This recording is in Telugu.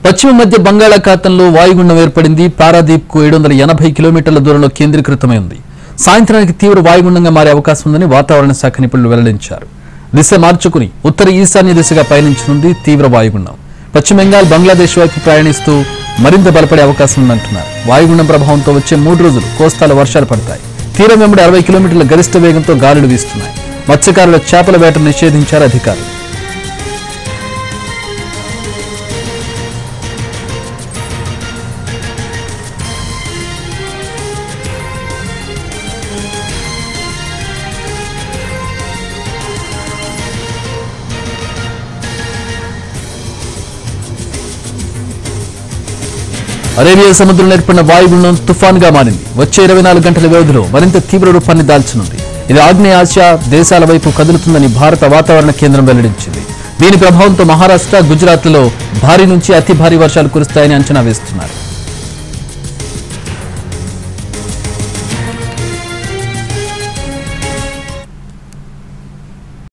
పశ్చిమ మధ్య బంగాళాఖాతంలో వాయుగుండం ఏర్పడింది పారాదీప్ కు ఏడు వందల ఎనభై కిలోమీటర్ల దూరంలో కేంద్రీకృతమై ఉంది సాయంత్రానికి తీవ్ర వాయుగుండంగా మారే అవకాశం ఉందని వాతావరణ శాఖ నిపుణులు వెల్లడించారు దిశ మార్చుకుని ఉత్తర ఈశాన్య దిశగా పయనించనుంది తీవ్ర వాయుగుండం పశ్చిమ బెంగాల్ బంగ్లాదేశ్ వైపు ప్రయాణిస్తూ మరింత బలపడే అవకాశం ఉందంటున్నారు వాయుగుండం ప్రభావంతో వచ్చే మూడు రోజులు కోస్తాలో వర్షాలు పడతాయి తీరం వెంబడి అరవై కిలోమీటర్ల గరిష్ట వేగంతో గాలులు వీస్తున్నాయి మత్స్యకారుల చేపల వేటను నిషేధించారు అధికారులు అరేబియా సముద్రంలో ఏర్పడిన వాయుగుండం తుఫాన్గా మారింది వచ్చే ఇరవై నాలుగు గంటల వ్యవధిలో మరింత తీవ్ర రూపాన్ని దాల్చనుంది ఇది ఆగ్నేయ ఆసియా దేశాల వైపు కదులుతుందని భారత వాతావరణ కేంద్రం వెల్లడించింది దీని ప్రభావంతో మహారాష్ట్ర గుజరాత్లలో భారీ నుంచి అతి భారీ వర్షాలు కురుస్తాయని అంచనా వేస్తున్నారు